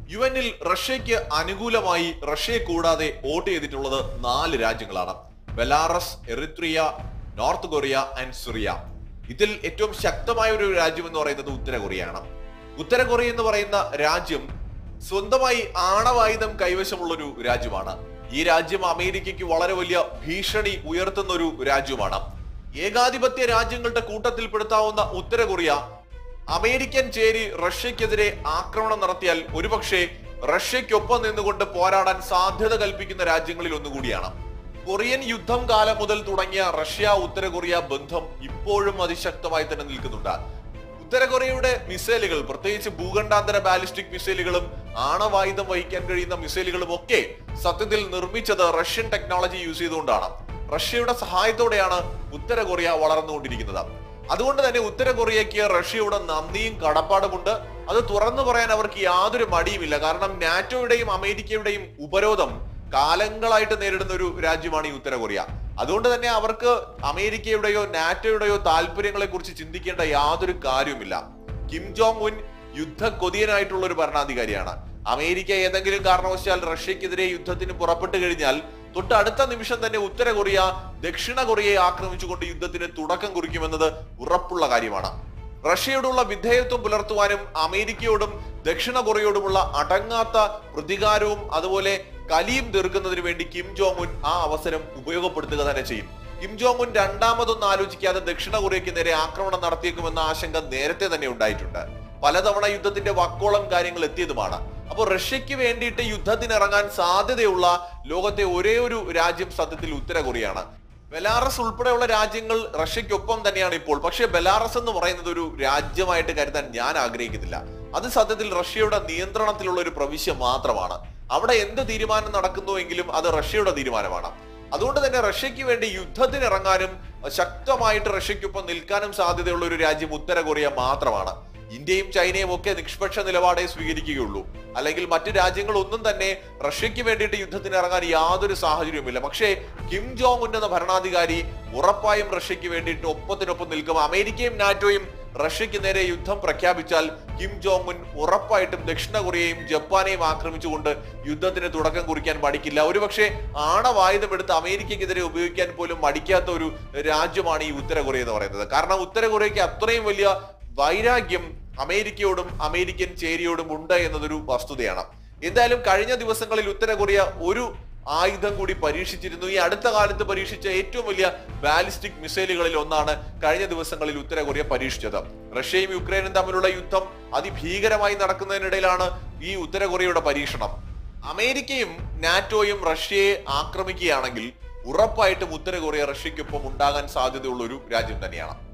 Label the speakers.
Speaker 1: U എന്നിൽ റഷ്യയ്ക്ക് അനുകൂലമായി റഷ്യയെ കൂടാതെ വോട്ട് ചെയ്തിട്ടുള്ളത് നാല് രാജ്യങ്ങളാണ് Belarus Eritrea North Korea and Syria ഇതിൽ ഏറ്റവും ശക്തമായ ഒരു രാജ്യം എന്ന് പറയുന്നത് ഉത്തര കൊറിയയാണ് ഉത്തര കൊറിയ എന്ന് പറയുന്ന രാജ്യം സ്വന്തമായി ആണവായുധം കൈവശമുള്ള ഒരു രാജ്യമാണ് ഈ രാജ്യം അമേരിക്കയ്ക്ക് വളരെ വലിയ ഭീഷണി ഉയർത്തുന്ന ഒരു രാജ്യമാണ് ഏകാധിപത്യ രാജ്യങ്ങളുടെ കൂട്ടത്തിൽപ്പെടുത്താവുന്ന ഉത്തര കൊറിയ അമേരിക്കൻ ചേരി റഷ്യക്കെതിരെ ആക്രമണം നടത്തിയാൽ ഒരുപക്ഷെ റഷ്യക്കൊപ്പം നിന്നുകൊണ്ട് പോരാടാൻ സാധ്യത കൽപ്പിക്കുന്ന രാജ്യങ്ങളിൽ ഒന്നുകൂടിയാണ് കൊറിയൻ യുദ്ധം കാലം മുതൽ തുടങ്ങിയ റഷ്യ ഉത്തര കൊറിയ ബന്ധം ഇപ്പോഴും അതിശക്തമായി തന്നെ നിൽക്കുന്നുണ്ട് ഉത്തര കൊറിയയുടെ മിസൈലുകൾ പ്രത്യേകിച്ച് ഭൂഖണ്ഡാന്തര ബാലിസ്റ്റിക് മിസൈലുകളും ആണവായുധം വഹിക്കാൻ കഴിയുന്ന മിസൈലുകളും ഒക്കെ സത്യത്തിൽ നിർമ്മിച്ചത് റഷ്യൻ ടെക്നോളജി യൂസ് ചെയ്തുകൊണ്ടാണ് റഷ്യയുടെ സഹായത്തോടെയാണ് ഉത്തര കൊറിയ വളർന്നുകൊണ്ടിരിക്കുന്നത് അതുകൊണ്ട് തന്നെ ഉത്തര കൊറിയയ്ക്ക് റഷ്യയുടെ നന്ദിയും കടപ്പാടുമുണ്ട് അത് തുറന്നു പറയാൻ അവർക്ക് യാതൊരു മടിയുമില്ല കാരണം നാറ്റോയുടെയും അമേരിക്കയുടെയും ഉപരോധം കാലങ്ങളായിട്ട് നേരിടുന്ന ഒരു രാജ്യമാണ് ഈ ഉത്തര കൊറിയ അതുകൊണ്ട് തന്നെ അവർക്ക് അമേരിക്കയുടെയോ നാറ്റോയുടെയോ താല്പര്യങ്ങളെ കുറിച്ച് ചിന്തിക്കേണ്ട യാതൊരു കാര്യവുമില്ല കിം ജോങ് ഉൻ യുദ്ധ കൊതിയനായിട്ടുള്ള ഒരു ഭരണാധികാരിയാണ് അമേരിക്ക ഏതെങ്കിലും കാരണവശാൽ റഷ്യക്കെതിരെ യുദ്ധത്തിന് പുറപ്പെട്ടു കഴിഞ്ഞാൽ തൊട്ട് അടുത്ത നിമിഷം തന്നെ ഉത്തര കൊറിയ ദക്ഷിണ കൊറിയയെ ആക്രമിച്ചുകൊണ്ട് യുദ്ധത്തിന് തുടക്കം കുറിക്കുമെന്നത് ഉറപ്പുള്ള കാര്യമാണ് റഷ്യയോടുള്ള വിധേയത്വം പുലർത്തുവാനും അമേരിക്കയോടും ദക്ഷിണ കൊറിയയോടുമുള്ള അടങ്ങാത്ത പ്രതികാരവും അതുപോലെ കലിയും തീർക്കുന്നതിന് വേണ്ടി കിം ജോങ് ഉൻ ആ അവസരം ഉപയോഗപ്പെടുത്തുക തന്നെ ചെയ്യും കിം ജോങ് ഉൻ രണ്ടാമതൊന്നും ആലോചിക്കാതെ ദക്ഷിണ കൊറിയയ്ക്ക് നേരെ ആക്രമണം നടത്തിയേക്കുമെന്ന ആശങ്ക നേരത്തെ തന്നെ ഉണ്ടായിട്ടുണ്ട് പലതവണ യുദ്ധത്തിന്റെ വക്കോളം കാര്യങ്ങൾ എത്തിയതുമാണ് അപ്പോൾ റഷ്യക്ക് വേണ്ടിയിട്ട് യുദ്ധത്തിന് ഇറങ്ങാൻ സാധ്യതയുള്ള ലോകത്തെ ഒരേ ഒരു രാജ്യം സത്യത്തിൽ ഉത്തര കൊറിയയാണ് ബെലാറസ് ഉൾപ്പെടെയുള്ള രാജ്യങ്ങൾ റഷ്യക്കൊപ്പം തന്നെയാണ് ഇപ്പോൾ പക്ഷേ ബെലാറസ് എന്ന് പറയുന്നത് ഒരു രാജ്യമായിട്ട് കരുതാൻ ഞാൻ ആഗ്രഹിക്കുന്നില്ല അത് സത്യത്തിൽ റഷ്യയുടെ നിയന്ത്രണത്തിലുള്ള ഒരു പ്രവിശ്യ മാത്രമാണ് അവിടെ എന്ത് തീരുമാനം നടക്കുന്നുവെങ്കിലും അത് റഷ്യയുടെ തീരുമാനമാണ് അതുകൊണ്ട് തന്നെ റഷ്യക്ക് വേണ്ടി യുദ്ധത്തിന് ഇറങ്ങാനും ശക്തമായിട്ട് റഷ്യക്കൊപ്പം നിൽക്കാനും സാധ്യതയുള്ള ഒരു രാജ്യം ഉത്തര കൊറിയ മാത്രമാണ് ഇന്ത്യയും ചൈനയും ഒക്കെ നിഷ്പക്ഷ നിലപാടേ സ്വീകരിക്കുകയുള്ളൂ അല്ലെങ്കിൽ മറ്റു രാജ്യങ്ങളൊന്നും തന്നെ റഷ്യക്ക് വേണ്ടിയിട്ട് യുദ്ധത്തിന് ഇറങ്ങാൻ യാതൊരു സാഹചര്യവുമില്ല പക്ഷേ കിം ജോങ് ഉൻ എന്ന ഭരണാധികാരി ഉറപ്പായും റഷ്യക്ക് വേണ്ടിയിട്ട് ഒപ്പത്തിനൊപ്പം നിൽക്കും അമേരിക്കയും നാറ്റോയും റഷ്യക്ക് നേരെ യുദ്ധം പ്രഖ്യാപിച്ചാൽ കിം ജോങ് ഉൻ ഉറപ്പായിട്ടും ദക്ഷിണ കൊറിയയും ജപ്പാനെയും ആക്രമിച്ചുകൊണ്ട് യുദ്ധത്തിന് തുടക്കം കുറിക്കാൻ മടിക്കില്ല ഒരുപക്ഷെ ആണവായുധം എടുത്ത് അമേരിക്കക്കെതിരെ ഉപയോഗിക്കാൻ പോലും മടിക്കാത്ത ഒരു രാജ്യമാണ് ഈ ഉത്തര കൊറിയ എന്ന് പറയുന്നത് കാരണം ഉത്തര കൊറിയയ്ക്ക് അത്രയും വലിയ വൈരാഗ്യം അമേരിക്കയോടും അമേരിക്കൻ ചേരിയോടും ഉണ്ട് എന്നതൊരു വസ്തുതയാണ് എന്തായാലും കഴിഞ്ഞ ദിവസങ്ങളിൽ ഉത്തര കൊറിയ ഒരു ആയുധം കൂടി പരീക്ഷിച്ചിരുന്നു ഈ അടുത്ത കാലത്ത് പരീക്ഷിച്ച ഏറ്റവും വലിയ ബാലിസ്റ്റിക് മിസൈലുകളിൽ ഒന്നാണ് കഴിഞ്ഞ ദിവസങ്ങളിൽ ഉത്തര കൊറിയ പരീക്ഷിച്ചത് റഷ്യയും യുക്രൈനും തമ്മിലുള്ള യുദ്ധം അതിഭീകരമായി നടക്കുന്നതിനിടയിലാണ് ഈ ഉത്തര കൊറിയയുടെ പരീക്ഷണം അമേരിക്കയും നാറ്റോയും റഷ്യയെ ആക്രമിക്കുകയാണെങ്കിൽ ഉറപ്പായിട്ടും ഉത്തര കൊറിയ റഷ്യക്കൊപ്പം ഉണ്ടാകാൻ സാധ്യതയുള്ള ഒരു രാജ്യം തന്നെയാണ്